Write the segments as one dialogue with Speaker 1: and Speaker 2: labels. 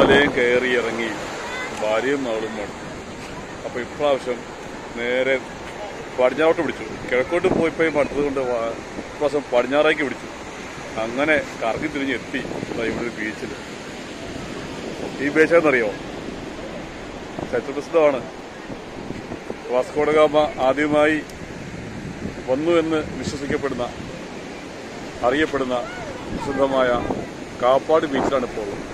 Speaker 1: തിരമാലയും കയറി ഇറങ്ങി ഭാര്യയും മകളും മടുത്തു അപ്പോൾ ഇപ്രാവശ്യം നേരെ പടിഞ്ഞാറോട്ട് പിടിച്ചു കിഴക്കോട്ട് പോയിപ്പോയി മടുത്തത് കൊണ്ട് വാ- ഇപ്രാവശ്യം പടിഞ്ഞാറേക്ക് പിടിച്ചു അങ്ങനെ കറങ്ങി തിരിഞ്ഞ് എത്തി ദാ ഇവിടെ ഒരു ബീച്ചിൽ ഈ ബീച്ച് എന്നറിയോ ചരിത്രപ്രസിദ്ധമാണ് വാസ്കോഡഗാമ ആദ്യമായി വന്നു എന്ന് വിശ്വസിക്കപ്പെടുന്ന അറിയപ്പെടുന്ന പ്രസിദ്ധമായ കാപ്പാട് ബീച്ചിലാണ് ഇപ്പോൾ ഉള്ളത്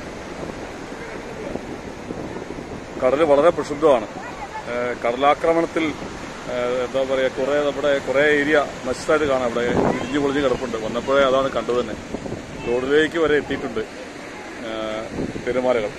Speaker 1: കടൽ വളരെ പ്രസിദ്ധമാണ് ഏഹ് കടലാക്രമണത്തിൽ ഏഹ് എന്താ പറയുക കുറേ നമ്മുടെ കുറേ ഏരിയ നശിച്ചായിട്ട് കാണാം ഇവിടെ ഇടിഞ്ഞു പൊളിഞ്ഞ് കിടപ്പുണ്ട് വന്നപ്പോഴേ അതാണ് കണ്ടത് തന്നെ റോഡിലേക്ക് വരെ എത്തിയിട്ടുണ്ട് ഏഹ് തിരമാലകൾ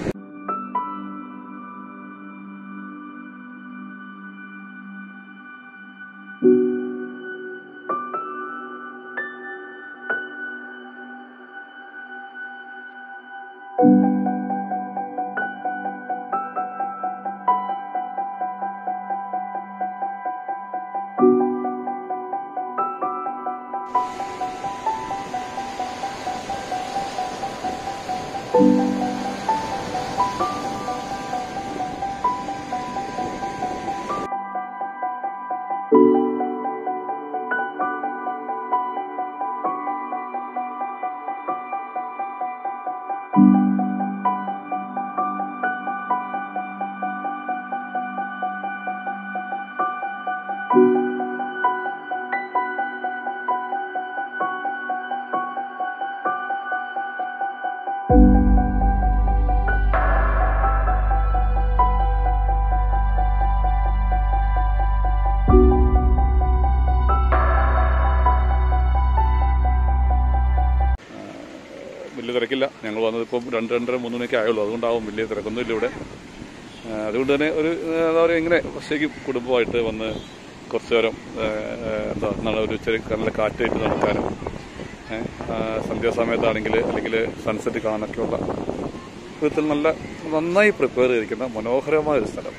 Speaker 1: വലിയ തിരക്കില്ല ഞങ്ങൾ വന്നത് ഇപ്പം രണ്ട് രണ്ടര മൂന്ന് മണിയൊക്കെ ആയുള്ളൂ അതുകൊണ്ടാവും വലിയ തിരക്കൊന്നുമില്ല ഇവിടെ ആ, അതുകൊണ്ട് തന്നെ ഒരു ആ, എന്താ പറയുക ഇങ്ങനെ ശരിക്കും കുടുംബമായിട്ട് വന്ന് കുറച്ച് നേരം ആ, ആ, എന്താ എന്താണ് ഒരു ചെറിയ നല്ല കാറ്റേറ്റ് നടക്കാനും ഏ, ആ, സന്ധ്യാസമയത്താണെങ്കിൽ അല്ലെങ്കിൽ സൺസെറ്റ് കാണാനൊക്കെയുള്ള വിധത്തിൽ നല്ല നന്നായി പ്രിപ്പയർ ചെയ്തിരിക്കുന്ന മനോഹരമായ ഒരു സ്ഥലം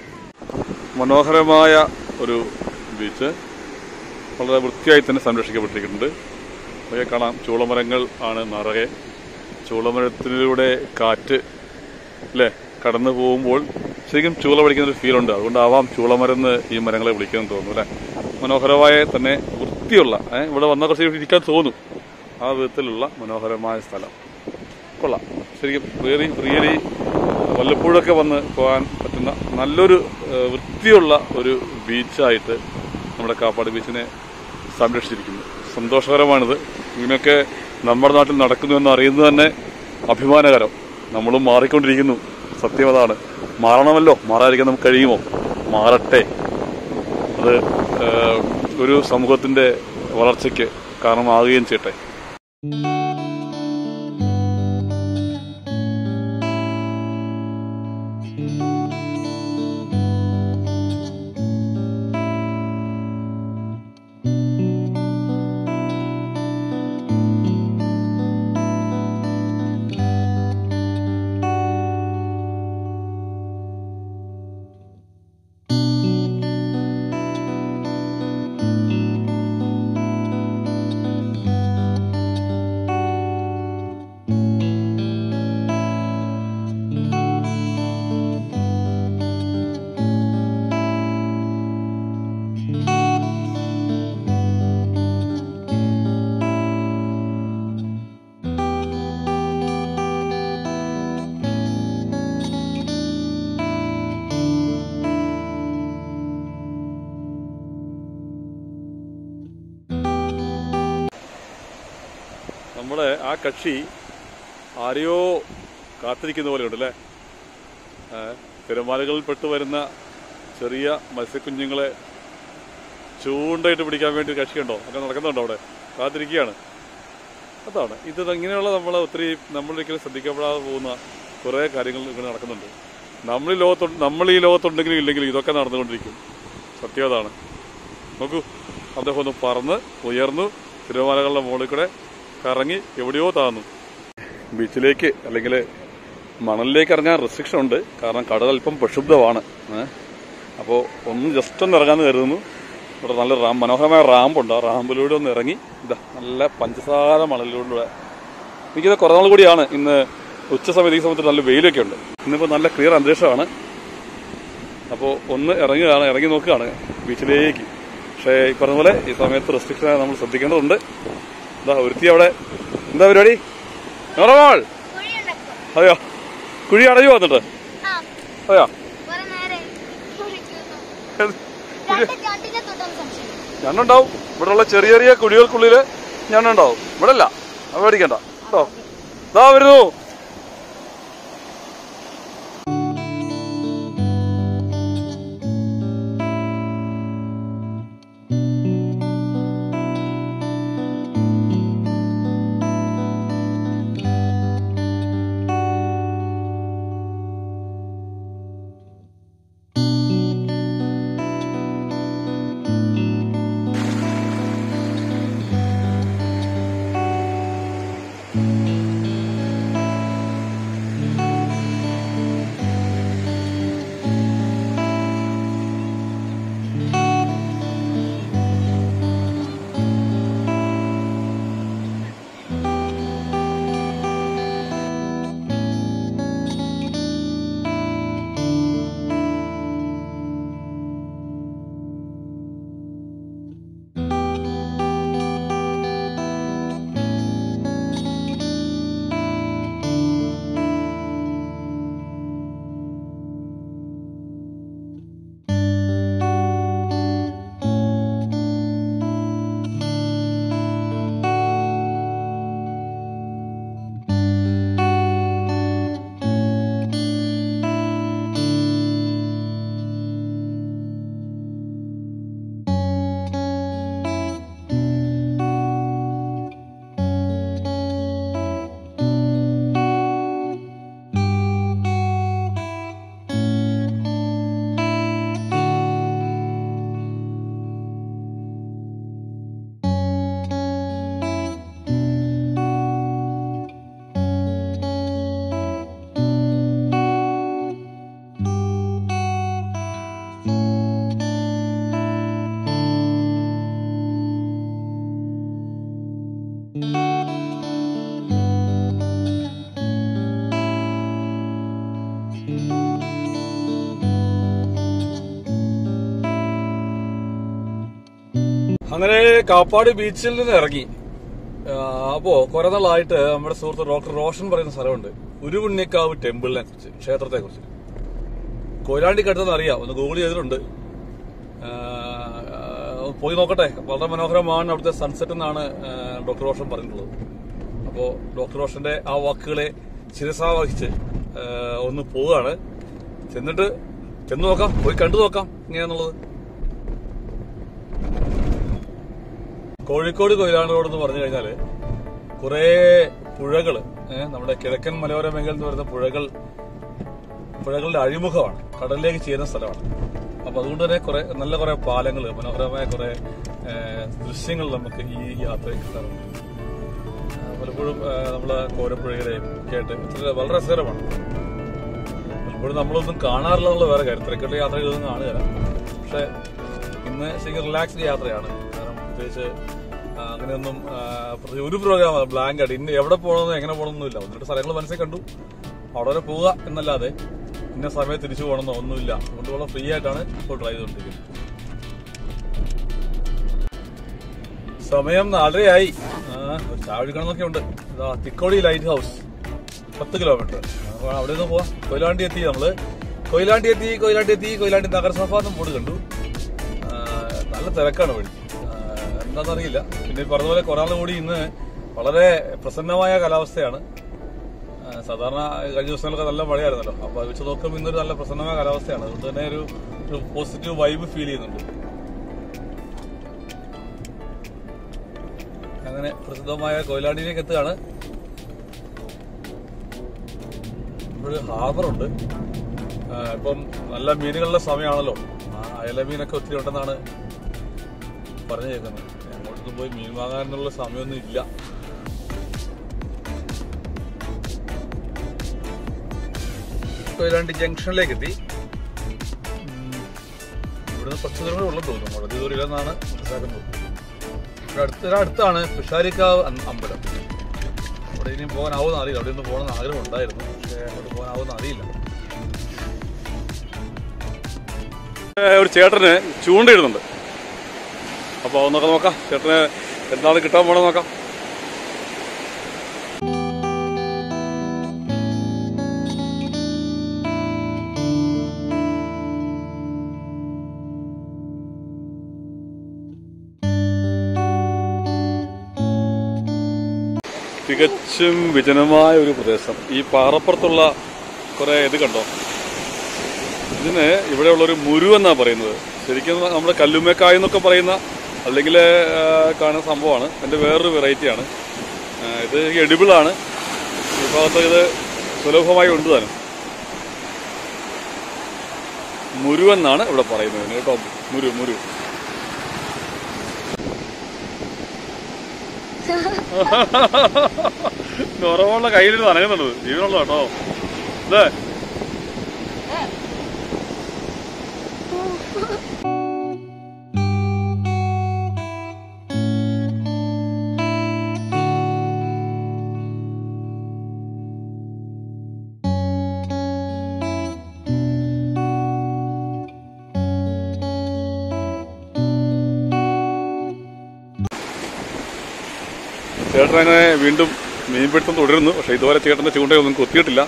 Speaker 1: മനോഹരമായ ഒരു ബീച്ച് വളരെ വൃത്തിയായി തന്നെ സംരക്ഷിക്കപ്പെട്ടിരിക്കുന്നുണ്ട് അതൊക്കെ കാണാം ചൂളമരങ്ങൾ ആണ് നിറയെ ചൂളമരത്തിലൂടെ കാറ്റ് അല്ലേ കടന്നു പോകുമ്പോൾ ശരിക്കും ചൂള പിടിക്കുന്ന ഒരു ഫീലുണ്ട് അതുകൊണ്ടാവാം ചൂളമരം എന്ന് ഈ മരങ്ങളെ വിളിക്കുമെന്ന് തോന്നുന്നു അല്ലേ മനോഹരമായ തന്നെ വൃത്തിയുള്ള ഏ, ഇവിടെ വന്ന കുറച്ച് ഇവിടെ ഇരിക്കാൻ തോന്നും ആ വിധത്തിലുള്ള മനോഹരമായ സ്ഥലം കൊള്ളാം ശരിക്കും റിയലി റിയലി വല്ലപ്പോഴൊക്കെ വന്ന് പോകാൻ പറ്റുന്ന നല്ലൊരു ഏഹ്, വൃത്തിയുള്ള ഒരു ബീച്ചായിട്ട് നമ്മുടെ കാപ്പാട് ബീച്ചിനെ സംരക്ഷിച്ചിരിക്കുന്നു സന്തോഷകരമാണിത് ഇങ്ങനെയൊക്കെ നമ്മുടെ നാട്ടിൽ നടക്കുന്നു എന്ന് അറിയുന്നത് തന്നെ അഭിമാനകരം നമ്മളും മാറിക്കൊണ്ടിരിക്കുന്നു സത്യം അതാണ് മാറണമല്ലോ മാറാതിരിക്കാൻ നമുക്ക് കഴിയുമോ മാറട്ടെ അത് ഏഹ്, ഒരു സമൂഹത്തിന്റെ വളർച്ചയ്ക്ക് കാരണമാകുകയും ചെയ്യട്ടെ നമ്മുടെ ആ കക്ഷി ആരെയോ കാത്തിരിക്കുന്ന പോലെയുണ്ട് അല്ലേ ഏ, തിരമാലകളിൽ പെട്ടു വരുന്ന ചെറിയ മത്സ്യക്കുഞ്ഞുങ്ങളെ ചൂണ്ടയിട്ട് പിടിക്കാൻ വേണ്ടി ഒരു കക്ഷിയുണ്ടോ ഒക്കെ നടക്കുന്നുണ്ടോ അവിടെ കാത്തിരിക്കുകയാണ് അതാണ് ഇത് ഇങ്ങനെയുള്ള നമ്മൾ ഒത്തിരി നമ്മളൊരിക്കലും ശ്രദ്ധിക്കപ്പെടാതെ പോകുന്ന കുറേ കാര്യങ്ങൾ ഇവിടെ നടക്കുന്നുണ്ട് നമ്മൾ ഈ ലോകത്തുണ്ട് നമ്മൾ ഈ ലോകത്തുണ്ടെങ്കിലും ഇല്ലെങ്കിലും ഇതൊക്കെ നടന്നുകൊണ്ടിരിക്കും സത്യം അതാണ് നോക്കൂ അദ്ദേഹം ഒന്ന് പറന്ന് ഉയർന്നു തിരുമാലകളുടെ മുകളിൽ കൂടെ കറങ്ങി എവിടെയോ താന്നു ബീച്ചിലേക്ക് അല്ലെങ്കിൽ മണലിലേക്ക് ഇറങ്ങാൻ റെസ്ട്രിക്ഷൻ ഉണ്ട് കാരണം കടൽ അല്പം പ്രക്ഷുബ്ധമാണ് അപ്പോൾ ഒന്ന് ജസ്റ്റ് ഒന്ന് ഇറങ്ങാമെന്ന് കരുതുന്നു ഇവിടെ നല്ല റാം മനോഹരമായ റാമ്പുണ്ട് ആ റാമ്പിലൂടെ ഒന്ന് ഇറങ്ങി ഇതാ നല്ല പഞ്ചസാര മണലിലൂടെ എനിക്കിത് കുറേ നാൾ കൂടിയാണ് ഇന്ന് ഉച്ച സമയത്ത് ഈ സമയത്ത് നല്ല വെയിലൊക്കെ ഉണ്ട് ഇന്നിപ്പോൾ നല്ല ക്ലിയർ അന്തരീക്ഷമാണ് അപ്പോൾ ഒന്ന് ഇറങ്ങുകയാണ് ഇറങ്ങി നോക്കുകയാണ് ബീച്ചിലേക്ക് പക്ഷേ ഈ പറഞ്ഞ പോലെ ഈ സമയത്ത് റെസ്ട്രിക്ഷൻ നമ്മൾ ശ്രദ്ധിക്കേണ്ടതുണ്ട് എന്താ ഒരുത്തി അവിടെ എന്താ പരിപാടി നോറമോൾ
Speaker 2: കുഴിയുണ്ടാക്കും.
Speaker 1: അതെയോ കുഴി അടയോ വന്നിട്ട്
Speaker 2: ആ,
Speaker 1: അതെയോ
Speaker 2: കുറെ നേരായി കുഴിക്കുന്നു.
Speaker 1: കുഴി
Speaker 2: രണ്ട് രണ്ടിനെ തൊട്ടാണ് സംശയം.
Speaker 1: ഞണ്ടുണ്ടാവും ഇവിടെ ഉള്ള ചെറിയ ചെറിയ കുഴികൾക്കുള്ളിൽ ഞണ്ടുണ്ടാവും ഇവിടെ അല്ല അത് പേടിക്കണ്ട കേട്ടോ ഇതാ വരുന്നു അങ്ങനെ കാപ്പാട് ബീച്ചിൽ നിന്ന് ഇറങ്ങി ആ, അപ്പോ കുറെ നാളായിട്ട് നമ്മുടെ സുഹൃത്ത് ഡോക്ടർ റോഷൻ പറയുന്ന സ്ഥലമുണ്ട് ഉരുപുണ്യക്കാവ് ടെമ്പിളിനെ കുറിച്ച് ക്ഷേത്രത്തെ കുറിച്ച് കൊയിലാണ്ടിക്ക് അടുത്തെന്ന് അറിയാം ഒന്ന് ഗൂഗിൾ ചെയ്തിട്ടുണ്ട് ആ, ആ, പോയി നോക്കട്ടെ വളരെ മനോഹരമാണ് അവിടുത്തെ സൺസെറ്റ് എന്നാണ് ആ, ഡോക്ടർ റോഷൻ പറഞ്ഞിട്ടുള്ളത് അപ്പോ ഡോക്ടർ റോഷന്റെ ആ വാക്കുകളെ ശിരസാവഹിച്ച് ആ, ഒന്ന് പോവുകയാണ് ചെന്നിട്ട് ചെന്ന് നോക്കാം പോയി കണ്ടു നോക്കാം എങ്ങനെയാന്നുള്ളത് കോഴിക്കോട് കൊയിലാണ്ട് റോഡ് എന്ന് പറഞ്ഞു കഴിഞ്ഞാല് കുറെ പുഴകള് ഏഹ്, നമ്മുടെ കിഴക്കൻ മലയോര മേഖല എന്ന് പറയുന്ന പുഴകൾ പുഴകളുടെ അഴിമുഖമാണ് കടലിലേക്ക് ചേരുന്ന സ്ഥലമാണ് അപ്പൊ അതുകൊണ്ട് തന്നെ കുറെ നല്ല കുറെ പാലങ്ങൾ മനോഹരമായ കുറെ ഏഹ്, ദൃശ്യങ്ങൾ നമുക്ക് ഈ യാത്രയിൽ കിട്ടാറുണ്ട് ആ, പലപ്പോഴും ഏഹ്, നമ്മള് കോരപ്പുഴയിലെയും ഒക്കെ ആയിട്ട് ഇത്ര വളരെ രസകരമാണ് പലപ്പോഴും നമ്മളൊന്നും കാണാറില്ല എന്നുള്ള വേറെ കാര്യം തിരക്കുള്ള യാത്രകളൊന്നും കാണുകയില്ല പക്ഷെ ഇന്ന് ശരിക്കും റിലാക്സ്ഡ് യാത്രയാണ് കാരണം പ്രത്യേകിച്ച് ആ, അങ്ങനെയൊന്നും ആ, പ്രത്യേകിച്ച് ഒരു പ്രോഗ്രാം ബ്ലാങ്ക് ആയിട്ട് ഇന്ന് എവിടെ പോകണമെന്ന് എങ്ങനെ പോകണമെന്നില്ല ഒന്ന് രണ്ട് സ്ഥലങ്ങൾ മനസ്സിൽ കണ്ടു അവിടെ വരെ പോവുക എന്നല്ലാതെ ഇന്ന സമയത്ത് തിരിച്ചു പോകണമെന്നോ ഒന്നുമില്ല അതുകൊണ്ട് വളരെ ഫ്രീ ആയിട്ടാണ് ഇപ്പോൾ ഡ്രൈവ് ചെയ്തുകൊണ്ടിരിക്കുന്നത് സമയം നാലരയായി ആ, ഒരു ചായ കുടിക്കണമെന്നൊക്കെ ഉണ്ട് ഇതാ തിക്കോടി ലൈറ്റ് ഹൗസ് പത്ത് കിലോമീറ്റർ അപ്പോൾ അവിടെ നിന്ന് പോവാം കൊയിലാണ്ടി എത്തി നമ്മള് കൊയിലാണ്ടി എത്തി കൊയിലാണ്ടി എത്തി കൊയിലാണ്ടി നഗരസഭ എന്ന് ബോർഡ് കണ്ടു ആ, നല്ല തിരക്കാണ് വഴി ആ, എന്താണെന്നറിയില്ല പിന്നെ ഈ പറഞ്ഞ പോലെ കുറെ നാൾ കൂടി ഇന്ന് വളരെ പ്രസന്നമായ കാലാവസ്ഥയാണ് ആ, സാധാരണ കഴിഞ്ഞ ദിവസങ്ങളൊക്കെ നല്ല മഴയായിരുന്നല്ലോ അപ്പൊ അത് വെച്ച് നോക്കുമ്പോൾ ഇന്നൊരു നല്ല പ്രസന്നമായ കാലാവസ്ഥയാണ് അതുകൊണ്ട് തന്നെ ഒരു ഒരു പോസിറ്റീവ് വൈബ് ഫീൽ ചെയ്യുന്നുണ്ട് അങ്ങനെ പ്രസിദ്ധമായ കൊയിലാണ്ടിയിലേക്ക് എത്തുകയാണ് ഇവിടെ ഹാർബറുണ്ട് ആ, ഇപ്പം നല്ല മീനുകളുടെ സമയമാണല്ലോ ആ, അയല മീനൊക്കെ ഒത്തിരി ഉണ്ടെന്നാണ് പറഞ്ഞു കേൾക്കുന്നത് അങ്ങോട്ടൊന്നും പോയി മീൻ വാങ്ങാനുള്ള സമയമൊന്നും ഇല്ല കൊയിലാണ്ടി ജംഗ്ഷനിലേക്ക് എത്തി ഉം, ഇവിടുന്ന് കുറച്ച് ദൂരം കൂടെ ഉള്ളു തോന്നുന്നു വളരെ ദൂരം ഇല്ലെന്നാണ് മനസ്സിലാക്കുന്നത് ഇവിടെ അടുത്ത അടുത്താണ് പിഷാരിക്കാവ് അം- അമ്പലം അവിടെ ഇനിയും പോകാനാവുമെന്ന് അറിയില്ല അവിടെ ഒന്ന് പോകണമെന്ന് ആഗ്രഹം ഉണ്ടായിരുന്നു പക്ഷേ അങ്ങോട്ട് പോകാനാവുമെന്ന് അറിയില്ല ഒരു ചേട്ടന് ചൂണ്ടയിടുന്നുണ്ട് അപ്പോൾ അതൊന്നൊക്കെ നോക്കാം ചേട്ടന് എന്താണ് കിട്ടാൻ പോണെന്ന് നോക്കാം തികച്ചും വിജനമായ ഒരു പ്രദേശം ഈ പാറപ്പുറത്തുള്ള കുറെ ഇത് കണ്ടോ ഇതിന് ഇവിടെയുള്ളൊരു മുരു എന്നാ പറയുന്നത് ശരിക്കും നമ്മുടെ കല്ലുമ്മക്കായ എന്നൊക്കെ പറയുന്ന അല്ലെങ്കിൽ ആ, കാണുന്ന സംഭവമാണ് അതിന്റെ വേറൊരു വെറൈറ്റിയാണ് ആ, ഇത് എഡിബിൾ ആണ് ഈ ഭാഗത്ത് ഇത് സുലഭമായി ഉണ്ട് താനും മുരു എന്നാണ് ഇവിടെ പറയുന്നത് ഇതിന് കേട്ടോ മുരു മുരു ഉറവുള്ള കയ്യിലിരുന്ന് അനങ്ങുന്നുണ്ട് ജീവനുള്ള കേട്ടോ അല്ലേ ചേട്ടൻ അങ്ങനെ വീണ്ടും മീൻപിടുത്തം തുടരുന്നു പക്ഷെ ഇതുവരെ ചേട്ടന്റെ ചൂണ്ടയൊന്നും കൊത്തിയിട്ടില്ല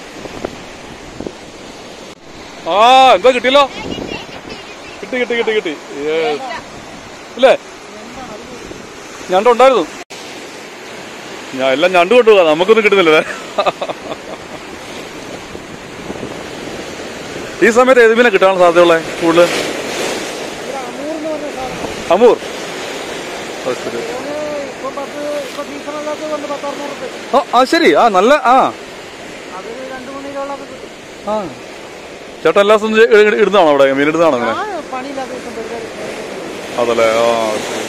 Speaker 1: ആ എന്താ കിട്ടിയല്ലോ കിട്ടി കിട്ടി കിട്ടി കിട്ടി Yes. ഇല്ലേ ഞണ്ടുണ്ടായിരുന്നു ഞാൻ എല്ലാം ഞണ്ട് കൊണ്ടുപോകാം നമുക്കൊന്നും കിട്ടുന്നില്ലേ ഈ സമയത്ത് ഏത് മീനെ കിട്ടാനുള്ള സാധ്യതയുള്ളത് കൂടുതൽ അമൂർ അത് ശരി
Speaker 3: ഇപ്പൊ പത്ത് ഇപ്പൊ സീസണല്ലാത്ത കൊണ്ട് പത്തറുന്നൂറ് റുപ്യ
Speaker 1: ആ ആ ശരി ആ നല്ല ആ
Speaker 3: അതൊരു രണ്ടു മണിയിലുള്ളത് കിട്ടും
Speaker 1: ആ ചേട്ടൻ എല്ലാ ദിവസവും ഇ- ഇ- ഇടുന്നതാണോ അവിടെ മീനിടുന്നതാണോ അങ്ങനെ
Speaker 3: ആ പണിയില്ലാത്ത ദിവസം പരിപാടി
Speaker 1: അതല്ലേ ആ ശരി.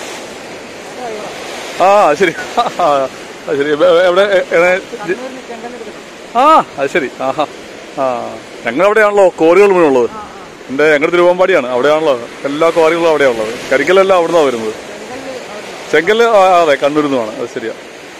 Speaker 1: ആ ശരി ആ അത് ശരി എ- എവിടെ എ- എ-
Speaker 3: കണ്ണൂരിന് ചെങ്കല്ലെടുക്കും
Speaker 1: ആ അത് ശരി ആഹാ ആ ഞങ്ങൾ അവിടെയാണല്ലോ കോറികൾ മുഴുവൻ ഉള്ളത് എൻ്റെ ഞങ്ങളുടെ തിരുവമ്പാടിയാണ് അവിടെയാണല്ലോ എല്ലാ കോറികളും അവിടെയാണുള്ളത് കരിക്കലെല്ലാം അവിടുന്നാണ് വരുന്നത് ചെങ്കല് ആ, അതെ കണ്ണൂരിൽ നിന്നുമാണ് അത് ശരിയാ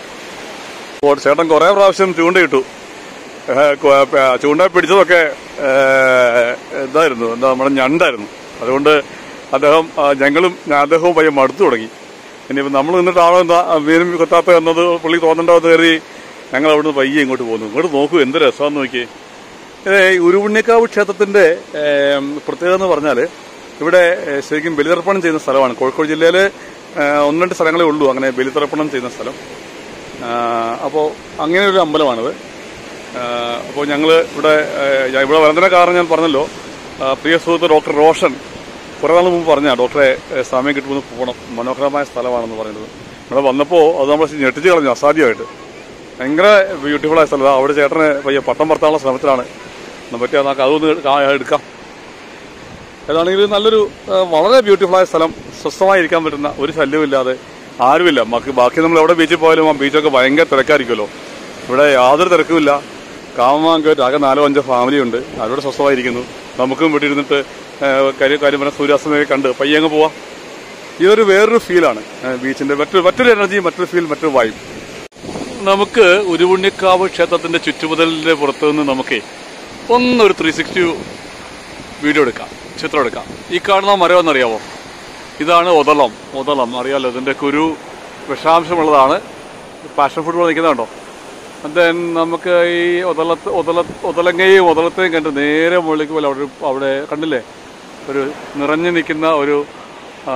Speaker 1: ഓ, ചേട്ടൻ കുറെ പ്രാവശ്യം ചൂണ്ടയിട്ടു ഏ, കൊ- പ- ചൂണ്ട പിടിച്ചതൊക്കെ ഏ, ഇതായിരുന്നു എന്താ നമ്മുടെ ഞണ്ടായിരുന്നു അതുകൊണ്ട് അദ്ദേഹം ആ, ഞങ്ങളും ഞാൻ അദ്ദേഹവും പയ്യെ മടുത്തു തുടങ്ങി ഇനിയിപ്പോൾ നമ്മൾ നിന്നിട്ടാണോ എന്താ ആ, മീനും കൊത്താത്ത എന്നത് പുള്ളി തോന്നണ്ടോ എന്ന് കയറി ഞങ്ങൾ അവിടുന്ന് പയ്യെ ഇങ്ങോട്ട് പോകുന്നു ഇങ്ങോട്ട് നോക്കൂ എന്ത് രസമാന്ന് നോക്കിയേ ഏ, ഉരുപുണ്യക്കാവ് ക്ഷേത്രത്തിന്റെ ഏ, പ്രത്യേകത എന്ന് പറഞ്ഞാൽ ഇവിടെ ഏ, ശരിക്കും ബലിതർപ്പണം ചെയ്യുന്ന സ്ഥലമാണ് കോഴിക്കോട് ജില്ലയിൽ ഒന്ന് രണ്ട് സ്ഥലങ്ങളേ ഉള്ളൂ അങ്ങനെ ബലിതർപ്പണം ചെയ്യുന്ന സ്ഥലം അപ്പോൾ അങ്ങനെ ഒരു അമ്പലമാണിത് അപ്പോൾ ഞങ്ങൾ ഇവിടെ ഏ, ഞാൻ ഇവിടെ വരുന്നതിന്റെ കാരണം ഞാൻ പറഞ്ഞല്ലോ ആ, പ്രിയ സുഹൃത്ത് ഡോക്ടർ റോഷൻ കുറേ നാൾ മുമ്പ് പറഞ്ഞാൽ ഡോക്ടറെ ഏ, സമയം കിട്ടുമ്പോൾ പോകണം മനോഹരമായ സ്ഥലമാണെന്ന് പറയുന്നത് ഇവിടെ വന്നപ്പോൾ അത് നമ്മൾ ഞെട്ടിച്ച് കളഞ്ഞു അസാധ്യമായിട്ട് ഭയങ്കര ബ്യൂട്ടിഫുൾ ആയ സ്ഥലം അവിടെ ചേട്ടന് പയ്യെ പട്ടം പറത്താനുള്ള ശ്രമത്തിലാണ് എന്നെ പറ്റി നമുക്ക് അതൊന്ന് കാ- എടുക്കാം ഏതാണെങ്കിലും നല്ലൊരു ആ, വളരെ ബ്യൂട്ടിഫുൾ ആയ സ്ഥലം സ്വസ്ഥമായി ഇരിക്കാൻ പറ്റുന്ന ഒരു ശല്യമില്ലാതെ ആരുമില്ല ബാക്കി ബാക്കി നമ്മൾ എവിടെ ബീച്ചിൽ പോയാലും ആ ബീച്ചൊക്കെ ഭയങ്കര തിരക്കായിരിക്കുമല്ലോ ഇവിടെ യാതൊരു തിരക്കുമില്ല കാമമാങ്കറ്റ് ആകെ നാലോ അഞ്ചോ ഫാമിലി ഉണ്ട് അവരോട് സ്വസ്ഥമായിരിക്കുന്നു നമുക്കും ഇവിടെ ഇരുന്നിട്ട് ആ, കരി കരിമന സൂര്യാസ്തമയൊക്കെ കണ്ട് പയ്യെ അങ്ങ് പോവാം ഇതൊരു വേറൊരു ഫീലാണ് ബീച്ചിന്റെ മറ്റൊരു മറ്റൊരു എനർജി മറ്റൊരു ഫീൽ മറ്റൊരു വൈബ് നമുക്ക് ഉരുവുണ്ണിക്കാവ് ക്ഷേത്രത്തിന്റെ ചുറ്റുമുതലിന്റെ പുറത്തു നിന്ന് നമുക്ക് ഒന്നൊരു ത്രീ സിക്സ്റ്റി വീഡിയോ എടുക്കാം ചിത്രം എടുക്കാം ഈ കാണുന്ന മരം എന്നറിയാവോ ഇതാണ് ഒതളം ഒതളം അറിയാലോ ഇതിന്റെ കുരു വിഷാംശമുള്ളതാണ് പാഷൻ ഫുട്ബോൾ നിൽക്കുന്നുണ്ടോ ദെൻ നമുക്ക് ഈ ഒതളത്ത് ഒതള ഒതളങ്ങയും ഒതളത്തെയും കണ്ട് നേരെ മുകളിലേക്ക് പോലെ അവിടെ ഒരു- അവിടെ കണ്ടില്ലേ ഒരു നിറഞ്ഞു നിൽക്കുന്ന ഒരു ആ,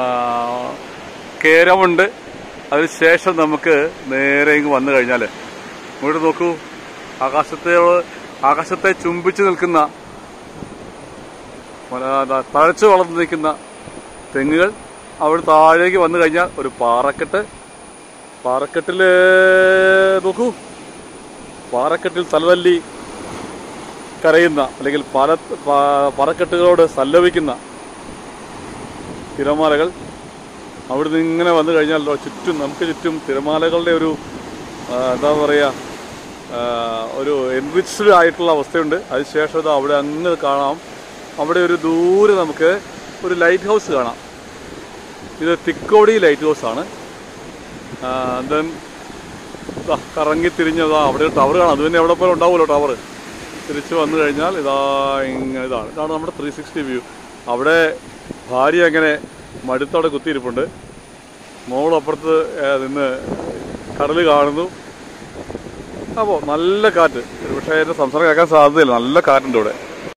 Speaker 1: കേരമുണ്ട് അതിനുശേഷം നമുക്ക് നേരെ ഇങ്ങ് വന്നു കഴിഞ്ഞാൽ ഇങ്ങോട്ട് നോക്കൂ ആകാശത്തെ ആകാശത്തെ ചുംബിച്ചു നിൽക്കുന്ന മല- ദാ തഴച്ചു വളർന്നു നിൽക്കുന്ന തെങ്ങുകൾ അവിടെ താഴേക്ക് വന്നു കഴിഞ്ഞാൽ ഒരു പാറക്കെട്ട് പാറക്കെട്ടില് നോക്കൂ പാറക്കെട്ടിൽ തലതല്ലി കരയുന്ന അല്ലെങ്കിൽ പല പ- പാറക്കെട്ടുകളോട് സല്ലപിക്കുന്ന തിരമാലകൾ അവിടുന്ന് ഇങ്ങനെ വന്നു കഴിഞ്ഞാൽ ചുറ്റും നമുക്ക് ചുറ്റും തിരമാലകളുടെ ഒരു ആ, എന്താ പറയുക ആ, ഒരു എൻറിച്ച്ഡ് ആയിട്ടുള്ള അവസ്ഥയുണ്ട് അതിനുശേഷം ഇത് അവിടെ അങ്ങ് കാണാം അവിടെ ഒരു ദൂരെ നമുക്ക് ഒരു ലൈറ്റ് ഹൗസ് കാണാം ഇത് തിക്കോടി ലൈറ്റ് ഹൗസ് ആണ് ദെൻ ദാ കറങ്ങി തിരിഞ്ഞതാ അവിടെ ടവർ കാണാം അത് പിന്നെ എവിടെ പോലെ ഉണ്ടാവുമല്ലോ ടവർ തിരിച്ച് വന്നു കഴിഞ്ഞാൽ ഇതാ ഇങ്ങനെ ഇതാണ് ഇതാണ് നമ്മുടെ ത്രീ സിക്സ്റ്റി വ്യൂ അവിടെ ഭാര്യ അങ്ങനെ മടുത്തോടെ കുത്തിയിരിപ്പുണ്ട് മോളപ്പുറത്ത് ഏ, നിന്ന് കടൽ കാണുന്നു അപ്പോൾ നല്ല കാറ്റ് ഒരു പക്ഷേ എൻ്റെ സംസാരം കേൾക്കാൻ സാധ്യതയില്ല നല്ല കാറ്റുണ്ട് ഇവിടെ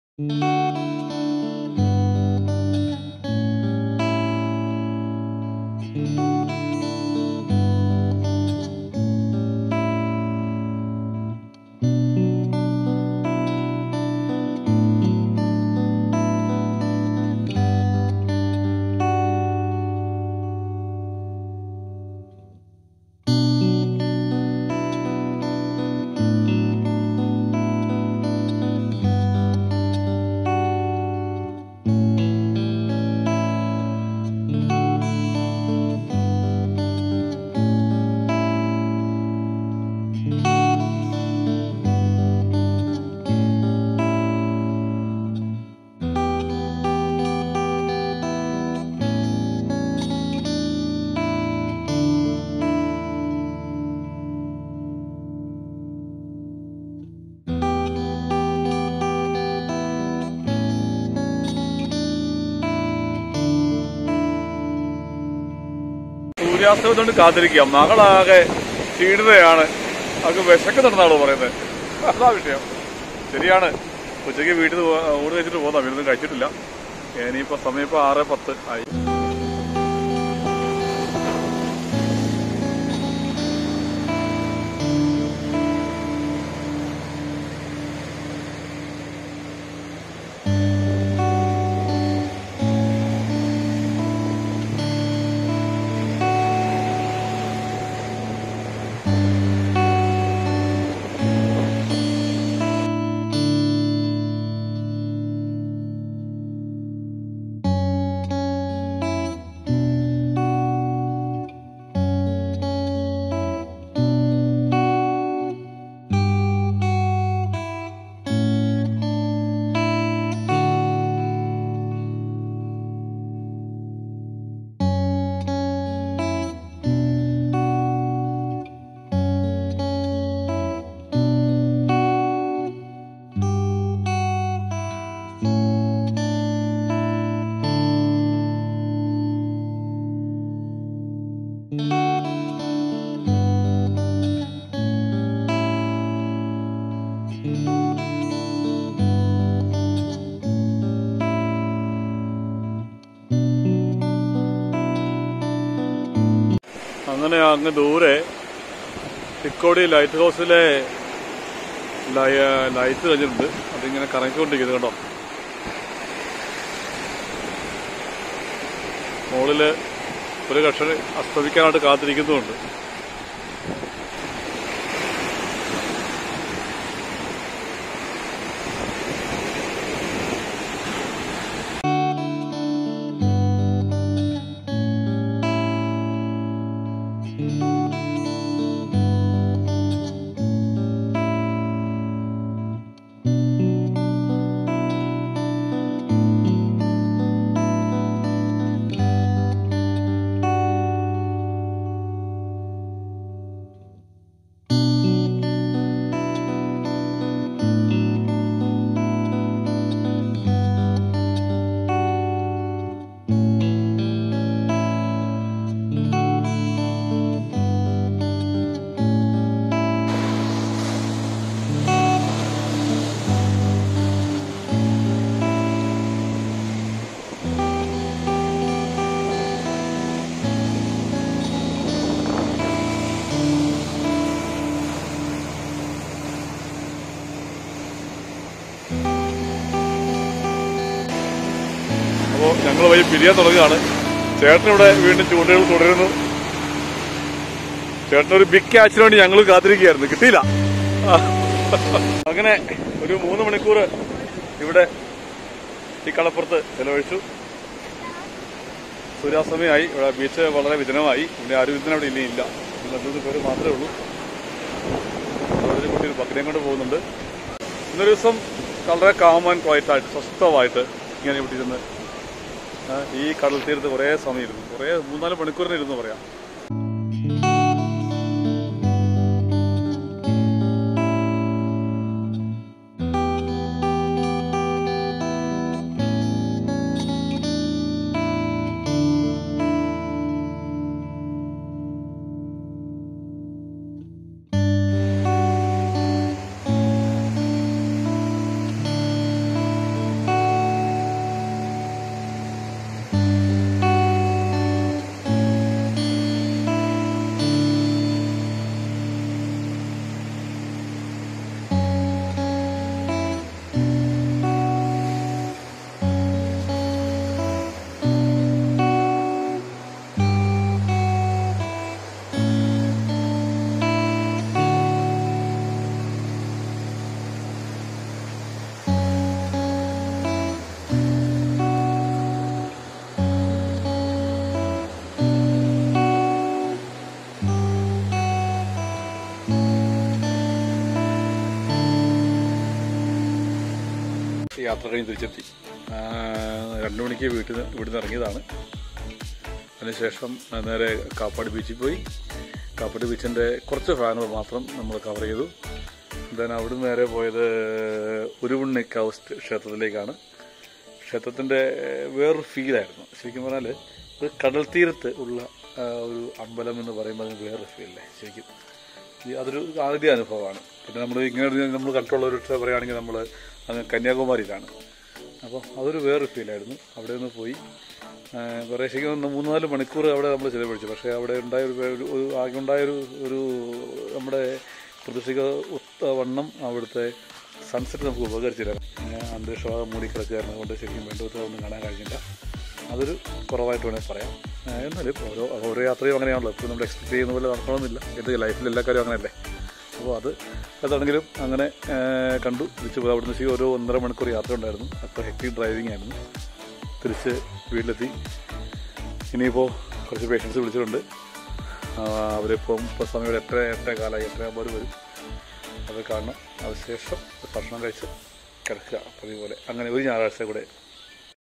Speaker 1: സൂര്യാസ്തമയത്തോണ്ട് കാത്തിരിക്കുക മകളാകെ ക്ഷീണിതയാണ് അവർക്ക് വിശക്കുന്നുണ്ടെന്നാണോ പറയുന്നത് അതാ വിഷയം ശരിയാണ് ഉച്ചയ്ക്ക് വീട്ടിൽ നിന്ന് പോ- ഊണ് കഴിച്ചിട്ട് പോകാം വീടൊന്നും കഴിച്ചിട്ടില്ല ഇനിയിപ്പോ സമയം ഇപ്പൊ ആറ് പത്ത് ആയി അങ്ങനെ അങ്ങ് ദൂരെ തിക്കോടി ലൈറ്റ് ഹൗസിലെ ലയ- ലൈറ്റ് കഴിഞ്ഞിട്ടുണ്ട് അതിങ്ങനെ കറങ്ങിക്കൊണ്ടിരിക്കുന്നത് കേട്ടോ മുകളില് ഒരു കർഷകർ അസ്തമിക്കാനായിട്ട് കാത്തിരിക്കുന്നുമുണ്ട് അപ്പോൾ ഞങ്ങൾ വഴി പിരിയാൻ തുടങ്ങുകയാണ് ചേട്ടനിവിടെ വീണ്ടും ചൂണ്ടകൾ തുടരുന്നു ചേട്ടൻ ഒരു ബിഗ് ക്യാച്ചിന് വേണ്ടി ഞങ്ങൾ കാത്തിരിക്കുകയായിരുന്നു കിട്ടിയില്ല അങ്ങനെ ഒരു മൂന്ന് മണിക്കൂർ ഇവിടെ ഈ കളപ്പുറത്ത് ചെലവഴിച്ചു സൂര്യാസ്തമയമായി ഇവിടെ ബീച്ച് വളരെ വിജനമായി ഇവിടെ ആരും ഇതിന് അവിടെ ഇനി ഇല്ല രണ്ടു പേര് മാത്രമേ ഉള്ളൂ അവിടെ ഒരു കുട്ടി ഒരു ബക്കരയും കൊണ്ട് പോകുന്നുണ്ട് ഇന്നൊരു ദിവസം വളരെ കാം ആൻഡ് ക്വയറ്റ് ആയിട്ട് സ്വസ്ഥമായിട്ട് ഇങ്ങനെ ഇവിടെ ഇരുന്ന് ആ, ഈ കടൽ തീരത്ത് കുറേ സമയം ഇരുന്നു കുറേ മൂന്നാല് മണിക്കൂറിന് ഇരുന്ന് പറയാം യാത്ര കഴിഞ്ഞ് തിരിച്ചെത്തി ആ, രണ്ട് മണിക്ക് വീട്ടിൽ നിന്ന് ഇവിടുന്ന് ഇറങ്ങിയതാണ് അതിനുശേഷം നേരെ കാപ്പാട് ബീച്ചിൽ പോയി കാപ്പാട് ബീച്ചിൻ്റെ കുറച്ച് ഫാനുകൾ മാത്രം നമ്മൾ കവർ ചെയ്തു ദെൻ അവിടുന്ന് നേരെ പോയത് ഉരുവുണ്ണിക്കാവ് സ്റ്റ് ക്ഷേത്രത്തിലേക്കാണ് ക്ഷേത്രത്തിൻ്റെ വേറൊരു ഫീലായിരുന്നു ശരിക്കും പറഞ്ഞാൽ ഒരു കടൽ തീരത്ത് ഉള്ള ആ, ഒരു അമ്പലം എന്ന് പറയുമ്പോൾ അതിന് വേറൊരു ഫീലല്ലേ ശരിക്കും ഈ അതൊരു ആദ്യ അനുഭവമാണ് പിന്നെ നമ്മൾ ഇങ്ങനെ നമ്മൾ കണ്ടിട്ടുള്ള ഒരു ഇഷ്ടം പറയുകയാണെങ്കിൽ നമ്മൾ അങ്ങ് കന്യാകുമാരിയിലാണ് അപ്പോൾ അതൊരു വേറൊരു ഫീലായിരുന്നു അവിടെ നിന്ന് പോയി ആ, കുറേ ശരിക്കും ഒന്ന് മൂന്നാല് മണിക്കൂർ അവിടെ നമ്മൾ ചിലവഴിച്ചു പക്ഷേ അവിടെ ഉണ്ടായ ഒരു ഒരു- ഒരു ആകെ ഉണ്ടായൊരു ഒരു നമ്മുടെ പ്രതീക്ഷിക്ക ഒത്ത വണ്ണം അവിടുത്തെ സൺസെറ്റ് നമുക്ക് ഉപകരിച്ചില്ല ആ, അന്തരീക്ഷഭാഗം മൂടിക്കിടക്കുകയായിരുന്നു അതുകൊണ്ട് ശരിക്കും വേണ്ടത് ഒന്നും കാണാൻ കഴിഞ്ഞില്ല അതൊരു കുറവായിട്ട് വേണമെങ്കിൽ പറയാം ആ, എന്നാലും ഓരോ ഓരോ യാത്രയും അങ്ങനെയാണല്ലോ ഇപ്പോൾ നമ്മൾ എക്സ്പെക്ട് ചെയ്യുന്ന പോലെ നടക്കണമെന്നില്ല ഇത് ലൈഫിൽ എല്ലാ കാര്യവും അങ്ങനെയല്ലേ അപ്പോൾ അത് അതാണെങ്കിലും അങ്ങനെ ആ, കണ്ടു തിരിച്ച് പോയി അവിടുന്ന് ശരി ഓരോ ഒന്നര മണിക്കൂർ യാത്ര ഉണ്ടായിരുന്നു അപ്പോൾ ഹെക്ടിക് ഡ്രൈവിംഗ് ആയിരുന്നു തിരിച്ച് വീട്ടിലെത്തി ഇനിയിപ്പോൾ കുറച്ച് പേഷ്യൻസ് വിളിച്ചിട്ടുണ്ട് ആ, അവരിപ്പം ഇപ്പോൾ സമയം ഒരു എട്ടര എട്ടേ കാലമായി എട്ടരയാകുമ്പോൾ അവർ വരും അത് കാണണം അതിനുശേഷം ഭക്ഷണം കഴിച്ച് കിടക്കുക പതിവ് പോലെ അങ്ങനെ ഒരു ഞായറാഴ്ച കൂടെ